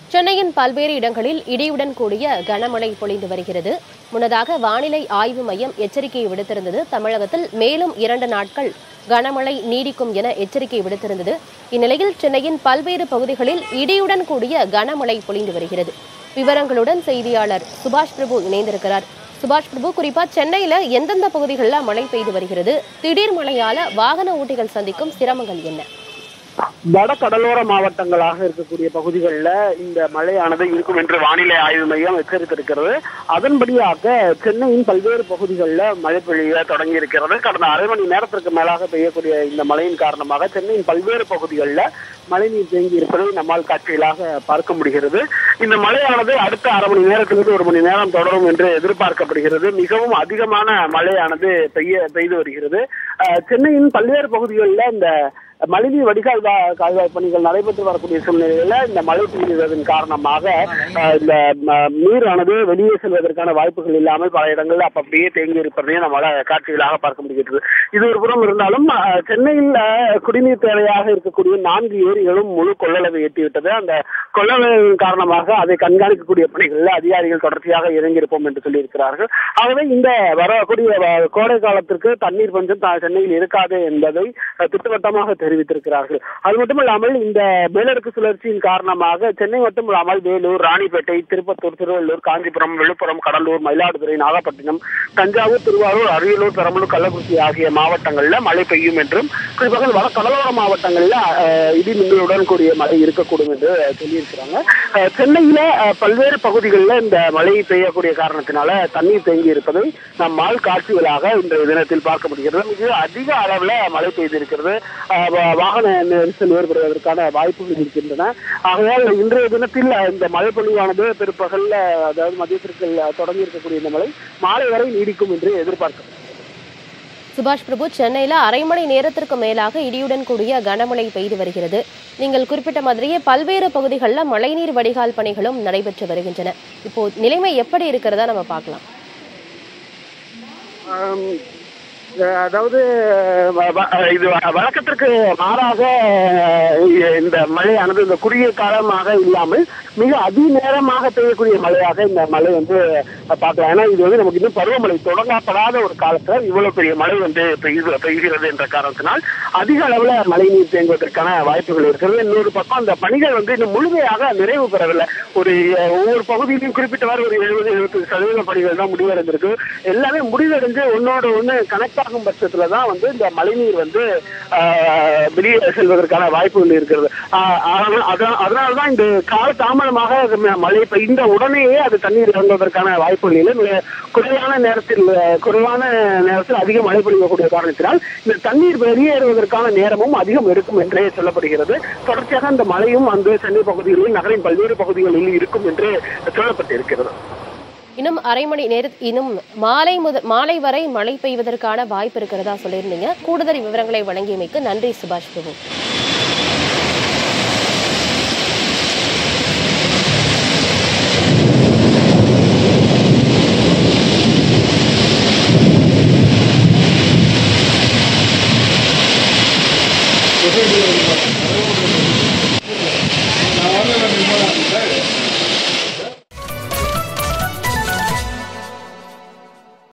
சென்னையின் பல்வேறு இடங்களில் இடியுடன் கூடிய கனமழை பொழிந்து வருகிறது முன்னதாக வானிலை ஆய்வு மையம் எச்சரிக்கை விடுத்திருந்தது தமிழகத்தில் மேலும் இரண்டு நாட்கள் கனமழை நீடிக்கும் என எச்சரிக்கை விடுத்திருந்தது இந்நிலையில் சென்னையின் பல்வேறு பகுதிகளில் இடியுடன் கூடிய கனமழை பொழிந்து வருகிறது விவரங்களுடன் செய்தியாளர் சுபாஷ் பிரபு இணைந்திருக்கிறார் சுபாஷ் பிரபு குறிப்பா சென்னையில எந்தெந்த பகுதிகளில் மழை பெய்து வருகிறது திடீர் மழையால வாகன ஓட்டிகள் சந்திக்கும் சிரமங்கள் என்ன வட கடலோர மாவட்டங்களாக இருக்கக்கூடிய பகுதிகளில் இந்த மழையானது இருக்கும் என்று வானிலை ஆய்வு மையம் எச்சரித்திருக்கிறது அதன்படியாக சென்னையின் பல்வேறு பகுதிகளில் மழை பெய்ய தொடங்கி இருக்கிறது கடந்த அரை மணி நேரத்திற்கு மேலாக பெய்யக்கூடிய இந்த மழையின் காரணமாக சென்னையின் பல்வேறு பகுதிகளில் மழைநீர் தேங்கி இருப்பதை நம்மால் காட்சிகளாக பார்க்க முடிகிறது இந்த மழையானது அடுத்த அரை மணி நேரத்திலிருந்து ஒரு மணி நேரம் தொடரும் என்று எதிர்பார்க்கப்படுகிறது மிகவும் அதிகமான மழையானது பெய்ய பெய்து வருகிறது அஹ், சென்னையின் பல்வேறு பகுதிகளில் இந்த மழைநீர் வடிகால் வா- கால்வாய் பணிகள் நடைபெற்று வரக்கூடிய சூழ்நிலையில இந்த மழை பெய்ததன் காரணமாக அஹ், இந்த ம- நீரானது வெளியே செல்வதற்கான வாய்ப்புகள் இல்லாமல் பல இடங்களில் அப்பப்படியே தேங்கி இருப்பதையும் நம்மளால காட்சிகளாக பார்க்க முடிகிறது இது ஒரு புறம் இருந்தாலும் அஹ், சென்னையில் அஹ், குடிநீர் தேவையாக இருக்கக்கூடிய நான்கு ஏரிகளும் முழு கொள்ளளவை எட்டிவிட்டது அந்த கொள்ளளவின் காரணமாக அதை கண்காணிக்கக்கூடிய பணிகளில் அதிகாரிகள் தொடர்ச்சியாக இறங்கியிருப்போம் என்று சொல்லியிருக்கிறார்கள் ஆகவே இந்த வரக்கூடிய வ- கோடை காலத்திற்கு தண்ணீர் பஞ்சம் த- சென்னையில் இருக்காது என்பதை அஹ், திட்டவட்டமாக தெரிவித்திருக்கிறார்கள் அது மட்டுமல்லாமல் இந்த மேலடுக்கு சுழற்சியின் காரணமாக சென்னை மட்டுமல்லாமல் வேலூர் ராணிப்பேட்டை திருப்பத்தூர் திருவள்ளூர் காஞ்சிபுரம் விழுப்புரம் கடலூர் மயிலாடுதுறை நாகப்பட்டினம் தஞ்சாவூர் திருவாரூர் அரியலூர் பெரம்பலூர் கள்ளக்குறிச்சி ஆகிய மாவட்டங்களில் மழை பெய்யும் என்றும் குறிப்பாக வட கடலோர மாவட்டங்களில் அஹ், இடி மின்னலுடன் கூடிய மழை இருக்கக்கூடும் என்று சொல்லியிருக்கிறாங்க அஹ், சென்னையில அஹ், பல்வேறு பகுதிகளில் இந்த மழை பெய்யக்கூடிய காரணத்தினால தண்ணீர் தேங்கி இருப்பதை நம்மால் காட்சிகளாக இன்றைய தினத்தில் பார்க்க முடிகிறது மிக அதிக அளவில் மழை பெய்திருக்கிறது அஹ், வா- வாகன நெரிசல் ஏற்படுவதற்கான வாய்ப்புகள் இருக்கின்றன ஆகையால் இன்றைய தினத்தில் இந்த மழை பொழிவானது பிற்பகல்ல அதாவது மதியத்திற்கு தொடங்கி இருக்கக்கூடிய இந்த மழை மாலை வரை நீடிக்கும் என்று எதிர்பார்க்கிறோம் சுபாஷ் பிரபு சென்னையில அரை மணி நேரத்திற்கு மேலாக இடியுடன் கூடிய கனமழை பெய்து வருகிறது நீங்கள் குறிப்பிட்ட மாதிரியே பல்வேறு பகுதிகளில் மழைநீர் வடிகால் பணிகளும் நடைபெற்று வருகின்றன இப்போ நிலைமை எப்படி இருக்கிறதா நம்ம பார்க்கலாம் ஆம், அஹ் அதாவது வ- வ- இது வ- வழக்கத்திற்கு மாறாக அஹ், இந்த மழையானது இந்த குறுகிய காலமாக இல்லாமல் மிக அதிநேரமாக பெய்யக்கூடிய மழையாக இந்த மழை வந்து பார்க்கலாம் ஏன்னா இது வந்து நமக்கு இன்னும் பருவமழை தொடங்கப்படாத ஒரு காலத்துல இவ்வளவு பெரிய மழை வந்து பெய்து பெய்கிறது என்ற காரணத்தினால் அதிக அளவுல மழை நீர் தேங்குவதற்கான வாய்ப்புகள் இருக்கிறது இன்னொரு பக்கம் அந்த பணிகள் வந்து இன்னும் முழுமையாக நிறைவு பெறவில்லை ஒரு அஹ், ஒவ்வொரு பகுதியிலும் குறிப்பிட்டவாறு ஒரு எழுபது எழுபது சதவீத பணிகள் தான் முடிவடைந்திருக்கு எல்லாமே முடிவடைஞ்சு ஒன்னோட ஒண்ணு கனெக்ட் ஆகும் பட்சத்துல தான் வந்து இந்த மழைநீர் வந்து ஆஹ், வெளியே செல்வதற்கான வாய்ப்புகள் இருக்கிறது ஆஹ், ஆனால் அதான்- அதனாலதான் இந்த கால தாமதமாக ம- மழை பெய்ந்த உடனேயே அது தண்ணீர் இறங்குவதற்கான வாய்ப்புகள் இல்லை மிக குறைவான நேரத்தில் அஹ், குறைவான நேரத்தில் அதிக மழை பொழியக்கூடிய காரணத்தினால் இந்த தண்ணீர் வெளியேறுவதற்கான நேரமும் அதிகம் எடுக்கும் என்றே சொல்லப்படுகிறது தொடர்ச்சியாக இந்த மழையும் அந்த சென்னை பகுதிகளில் நகரின் பல்வேறு பகுதிகளில் இருக்கும் என்று சொல்லப்பட்டிருக்கிறது இன்னும் அரை மணி நேர இன்னும் மாலை முதல் மாலை வரை மழை பெய்வதற்கான வாய்ப்பு இருக்கிறதா சொல்லியிருந்தீங்க கூடுதல் விவரங்களை வழங்கியமைக்கு நன்றி சுபாஷ் பிரபு